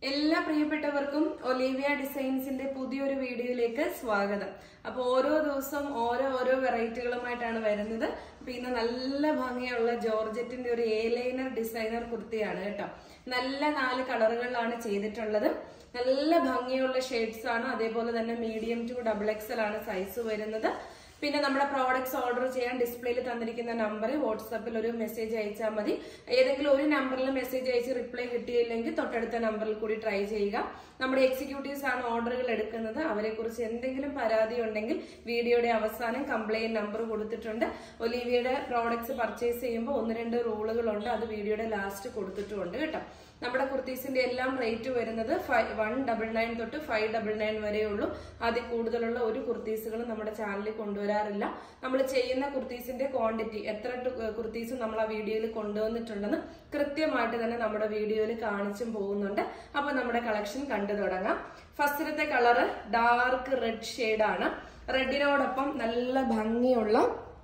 എല്ലാ പ്രിയപ്പെട്ടവർക്കും ഒലീവിയ ഡിസൈൻസിന്റെ പുതിയൊരു വീഡിയോയിലേക്ക് സ്വാഗതം അപ്പൊ ഓരോ ദിവസവും ഓരോ ഓരോ വെറൈറ്റികളുമായിട്ടാണ് വരുന്നത് അപ്പൊ ഇന്ന് നല്ല ഭംഗിയുള്ള ജോർജറ്റിന്റെ ഒരു എ ലൈനർ ഡിസൈനർ കുർത്തിയാണ് കേട്ടോ നല്ല നാല് കളറുകളിലാണ് ചെയ്തിട്ടുള്ളത് നല്ല ഭംഗിയുള്ള ഷെയ്ഡ്സ് ആണ് അതേപോലെ തന്നെ മീഡിയം ടു ഡബിൾ എക്സൽ ആണ് സൈസ് വരുന്നത് പിന്നെ നമ്മുടെ പ്രോഡക്ട്സ് ഓർഡർ ചെയ്യാൻ ഡിസ്പ്ലേയിൽ തന്നിരിക്കുന്ന നമ്പർ വാട്സാപ്പിൽ ഒരു മെസ്സേജ് അയച്ചാൽ മതി ഏതെങ്കിലും ഒരു നമ്പറിൽ മെസ്സേജ് അയച്ച് റിപ്ലൈ കിട്ടിയില്ലെങ്കിൽ തൊട്ടടുത്ത നമ്പറിൽ കൂടി ട്രൈ ചെയ്യുക നമ്മുടെ എക്സിക്യൂട്ടീവ്സ് ആണ് ഓർഡറുകൾ എടുക്കുന്നത് അവരെ കുറിച്ച് എന്തെങ്കിലും പരാതി ഉണ്ടെങ്കിൽ വീഡിയോയുടെ അവസാനം കംപ്ലൈന്റ് നമ്പർ കൊടുത്തിട്ടുണ്ട് ഒലീവിയുടെ പ്രോഡക്ട്സ് പർച്ചേസ് ചെയ്യുമ്പോൾ ഒന്ന് രണ്ട് റൂളുകളുണ്ട് അത് വീഡിയോയുടെ ലാസ്റ്റ് കൊടുത്തിട്ടുമുണ്ട് കേട്ടോ നമ്മുടെ കുർത്തീസിന്റെ എല്ലാം റേറ്റ് വരുന്നത് വൺ ഡബിൾ നയൻ തൊട്ട് ഫൈവ് ഡബിൾ നയൻ വരെയുള്ളൂ അതിൽ കൂടുതലുള്ള ഒരു കുർത്തീസുകളും നമ്മുടെ ചാനലിൽ കൊണ്ടുവരാറില്ല നമ്മൾ ചെയ്യുന്ന കുർത്തീസിന്റെ ക്വാണ്ടിറ്റി എത്ര കുർത്തീസ് നമ്മൾ ആ വീഡിയോയിൽ കൊണ്ടുവന്നിട്ടുണ്ടെന്ന് കൃത്യമായിട്ട് തന്നെ നമ്മുടെ വീഡിയോയിൽ കാണിച്ചും പോകുന്നുണ്ട് അപ്പൊ നമ്മുടെ കളക്ഷൻ കണ്ടു തുടങ്ങാം ഫസ്റ്റത്തെ കളറ് ഡാർക്ക് റെഡ് ഷെയ്ഡാണ് റെഡിനോടൊപ്പം നല്ല ഭംഗിയുള്ള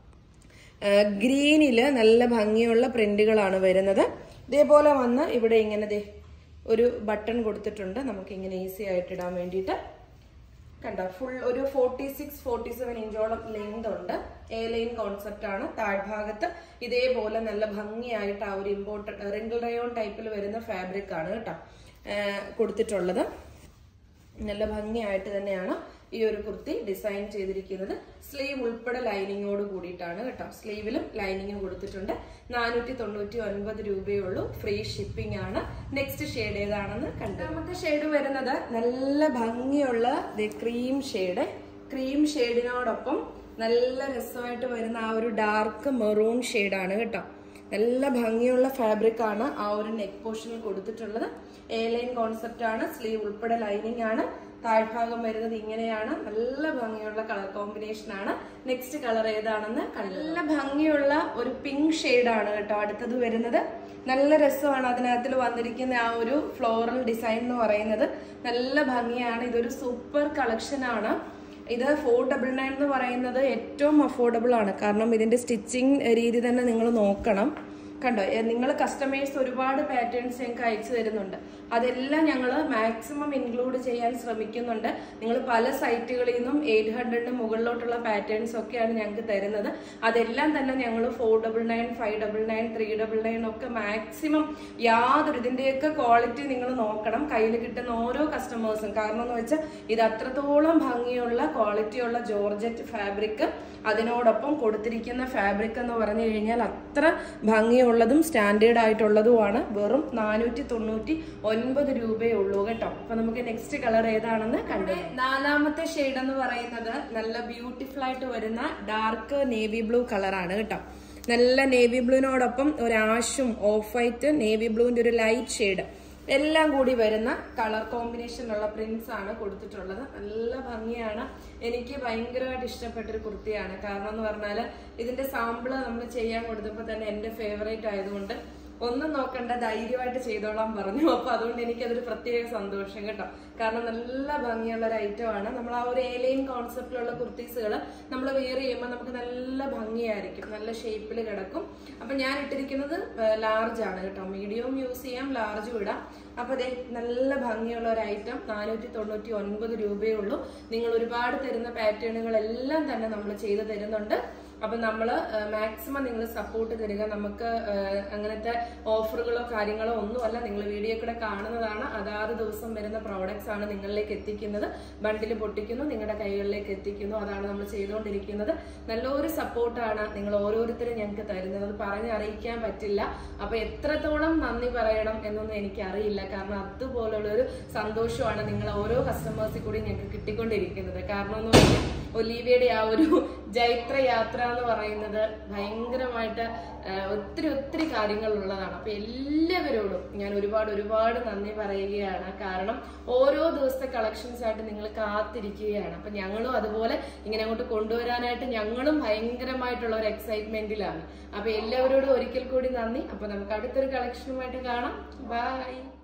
ഗ്രീനില് നല്ല ഭംഗിയുള്ള പ്രിന്റുകളാണ് വരുന്നത് ഇതേപോലെ വന്ന് ഇവിടെ ഇങ്ങനെ ദേ ഒരു ബട്ടൺ കൊടുത്തിട്ടുണ്ട് നമുക്ക് ഇങ്ങനെ ഈസി ആയിട്ട് ഇടാൻ വേണ്ടിയിട്ട് കണ്ടോ ഫുൾ ഒരു ഫോർട്ടി സിക്സ് ഫോർട്ടി സെവൻ ഇഞ്ചോളം ലെങ്ത് ഉണ്ട് എ ലൈൻ കോൺസെപ്റ്റ് ആണ് താഴ്ഭാഗത്ത് ഇതേപോലെ നല്ല ഭംഗിയായിട്ട് ആ ഒരു ഇമ്പോർട്ടൻ്റ് റിങ്കിൾ റയോൺ ടൈപ്പിൽ വരുന്ന ഫാബ്രിക് ആണ് കേട്ടോ കൊടുത്തിട്ടുള്ളത് നല്ല ഭംഗിയായിട്ട് തന്നെയാണ് ഈ ഒരു കുർത്തി ഡിസൈൻ ചെയ്തിരിക്കുന്നത് സ്ലീവ് ഉൾപ്പെടെ ലൈനിങ്ങോട് കൂടിയിട്ടാണ് കേട്ടോ സ്ലീവിലും ലൈനിങ്ങും കൊടുത്തിട്ടുണ്ട് നാനൂറ്റി തൊണ്ണൂറ്റി ഒൻപത് രൂപയേ ഉള്ളൂ ഫ്രീ ഷിപ്പിംഗ് ആണ് നെക്സ്റ്റ് ഷെയ്ഡ് ഏതാണെന്ന് കണ്ടു രണ്ടാമത്തെ ഷെയ്ഡ് വരുന്നത് നല്ല ഭംഗിയുള്ള ക്രീം ഷെയ്ഡ് ക്രീം ഷെയ്ഡിനോടൊപ്പം നല്ല രസമായിട്ട് വരുന്ന ആ ഒരു ഡാർക്ക് മെറൂൺ ഷെയ്ഡാണ് കേട്ടോ നല്ല ഭംഗിയുള്ള ഫാബ്രിക് ആണ് ആ ഒരു നെക്ക് പോർഷനിൽ കൊടുത്തിട്ടുള്ളത് എ ലൈൻ കോൺസെപ്റ്റ് ആണ് സ്ലീവ് ഉൾപ്പെടെ ലൈനിങ് ആണ് താഴ്ഭാഗം വരുന്നത് ഇങ്ങനെയാണ് നല്ല ഭംഗിയുള്ള കളർ കോമ്പിനേഷൻ ആണ് നെക്സ്റ്റ് കളർ ഏതാണെന്ന് നല്ല ഭംഗിയുള്ള ഒരു പിങ്ക് ഷെയ്ഡാണ് കേട്ടോ അടുത്തത് വരുന്നത് നല്ല രസമാണ് അതിനകത്തിൽ വന്നിരിക്കുന്ന ആ ഒരു ഫ്ലോറൽ ഡിസൈൻ എന്ന് പറയുന്നത് നല്ല ഭംഗിയാണ് ഇതൊരു സൂപ്പർ കളക്ഷൻ ആണ് ഇത് ഫോർ ഡബിൾ നയൻ എന്ന് പറയുന്നത് ഏറ്റവും അഫോർഡബിൾ ആണ് കാരണം ഇതിന്റെ സ്റ്റിച്ചിങ് രീതി തന്നെ നിങ്ങൾ നോക്കണം കണ്ടോ നിങ്ങൾ കസ്റ്റമേഴ്സ് ഒരുപാട് പാറ്റേൺസ് ഞങ്ങൾക്ക് അയച്ചു തരുന്നുണ്ട് അതെല്ലാം ഞങ്ങൾ മാക്സിമം ഇൻക്ലൂഡ് ചെയ്യാൻ ശ്രമിക്കുന്നുണ്ട് നിങ്ങൾ പല സൈറ്റുകളിൽ നിന്നും എയ്റ്റ് ഹൺഡ്രഡിന് മുകളിലോട്ടുള്ള പാറ്റേൺസ് ഒക്കെയാണ് ഞങ്ങൾക്ക് തരുന്നത് അതെല്ലാം തന്നെ ഞങ്ങൾ four double nine five double nine three double nine ഒക്കെ മാക്സിമം യാതൊരു ഇതിന്റെയൊക്കെ ക്വാളിറ്റി നിങ്ങൾ നോക്കണം കയ്യിൽ കിട്ടുന്ന ഓരോ കസ്റ്റമേഴ്സും കാരണം എന്ന് വെച്ചാൽ ഇത് അത്രത്തോളം ഭംഗിയുള്ള ക്വാളിറ്റിയുള്ള ജോർജറ്റ് ഫാബ്രിക് അതിനോടൊപ്പം കൊടുത്തിരിക്കുന്ന ഫാബ്രിക് എന്ന് പറഞ്ഞു കഴിഞ്ഞാൽ അത്ര ഭംഗിയുള്ളതും സ്റ്റാൻഡേർഡ് ആയിട്ടുള്ളതുമാണ് വെറും നാനൂറ്റി തൊണ്ണൂറ്റി ഒൻപത് രൂപയേ ഉള്ളൂ കേട്ടോ അപ്പൊ നമുക്ക് നെക്സ്റ്റ് കളർ ഏതാണെന്ന് കണ്ടു നാലാമത്തെ ഷെയ്ഡ് എന്ന് പറയുന്നത് നല്ല ബ്യൂട്ടിഫുൾ ആയിട്ട് വരുന്ന ഡാർക്ക് നേവി ബ്ലൂ കളറാണ് കേട്ടോ നല്ല നേവി ബ്ലൂവിനോടൊപ്പം ഒരു ആഷും ഓഫ് വൈറ്റ് നേവി ബ്ലൂവിന്റെ ഒരു ലൈറ്റ് ഷെയ്ഡ് എല്ലാം കൂടി വരുന്ന കളർ കോമ്പിനേഷനുള്ള പ്രിന്റ്സ് ആണ് കൊടുത്തിട്ടുള്ളത് നല്ല ഭംഗിയാണ് എനിക്ക് ഭയങ്കരമായിട്ട് ഇഷ്ടപ്പെട്ട ഒരു കുർത്തിയാണ് കാരണം എന്ന് പറഞ്ഞാൽ ഇതിന്റെ സാമ്പിള് നമ്മൾ ചെയ്യാൻ കൊടുത്തപ്പോൾ തന്നെ എന്റെ ഫേവറേറ്റ് ആയതുകൊണ്ട് ഒന്നും നോക്കണ്ട ധൈര്യമായിട്ട് ചെയ്തോളാൻ പറഞ്ഞു അപ്പൊ അതുകൊണ്ട് എനിക്കതൊരു പ്രത്യേക സന്തോഷം കേട്ടോ കാരണം നല്ല ഭംഗിയുള്ള ഒരു ഐറ്റം ആണ് നമ്മൾ ആ ഒരു ഏലൈൻ കോൺസെപ്റ്റിലുള്ള കുർത്തീസുകൾ നമ്മൾ വെയർ ചെയ്യുമ്പോൾ നമുക്ക് നല്ല ഭംഗിയായിരിക്കും നല്ല ഷേപ്പിൽ കിടക്കും അപ്പൊ ഞാൻ ഇട്ടിരിക്കുന്നത് ലാർജ് ആണ് കേട്ടോ മീഡിയവും യൂസ് ചെയ്യാം ലാർജും ഇടാം അപ്പൊ അതെ നല്ല ഭംഗിയുള്ള ഒരു ഐറ്റം നാനൂറ്റി തൊണ്ണൂറ്റി ഒൻപത് രൂപയേ ഉള്ളൂ നിങ്ങൾ ഒരുപാട് തരുന്ന പാറ്റേണുകളെല്ലാം തന്നെ നമ്മൾ ചെയ്തു തരുന്നുണ്ട് അപ്പൊ നമ്മൾ മാക്സിമം നിങ്ങൾ സപ്പോർട്ട് തരിക നമുക്ക് അങ്ങനത്തെ ഓഫറുകളോ കാര്യങ്ങളോ ഒന്നുമല്ല നിങ്ങൾ വീഡിയോ കൂടെ കാണുന്നതാണ് അതാത് ദിവസം വരുന്ന പ്രോഡക്ട്സ് ആണ് നിങ്ങളിലേക്ക് എത്തിക്കുന്നത് ബണ്ടിൽ പൊട്ടിക്കുന്നു നിങ്ങളുടെ കൈകളിലേക്ക് എത്തിക്കുന്നു അതാണ് നമ്മൾ ചെയ്തുകൊണ്ടിരിക്കുന്നത് നല്ലൊരു സപ്പോർട്ടാണ് നിങ്ങൾ ഓരോരുത്തരും ഞങ്ങൾക്ക് തരുന്നത് അത് പറഞ്ഞറിയിക്കാൻ പറ്റില്ല അപ്പൊ എത്രത്തോളം നന്ദി പറയണം എന്നൊന്നും എനിക്ക് അറിയില്ല കാരണം അതുപോലുള്ള ഒരു സന്തോഷമാണ് നിങ്ങൾ ഓരോ കസ്റ്റമേഴ്സിൽ കൂടി ഞങ്ങൾക്ക് കിട്ടിക്കൊണ്ടിരിക്കുന്നത് കാരണം എന്ന് പറഞ്ഞാൽ ഒലീവിയുടെ ആ ഒരു ജൈത്ര യാത്ര എന്ന് പറയുന്നത് ഭയങ്കരമായിട്ട് ഒത്തിരി ഒത്തിരി കാര്യങ്ങൾ ഉള്ളതാണ് അപ്പൊ എല്ലാവരോടും ഞാൻ ഒരുപാട് ഒരുപാട് നന്ദി പറയുകയാണ് കാരണം ഓരോ ദിവസത്തെ കളക്ഷൻസ് ആയിട്ട് നിങ്ങൾ കാത്തിരിക്കുകയാണ് അപ്പൊ ഞങ്ങളും അതുപോലെ ഇങ്ങനെ അങ്ങോട്ട് കൊണ്ടുവരാനായിട്ട് ഞങ്ങളും ഭയങ്കരമായിട്ടുള്ള ഒരു എക്സൈറ്റ്മെന്റിലാണ് അപ്പൊ എല്ലാവരോടും ഒരിക്കൽ കൂടി നന്ദി അപ്പൊ നമുക്ക് അടുത്തൊരു കളക്ഷനുമായിട്ട് കാണാം ബൈ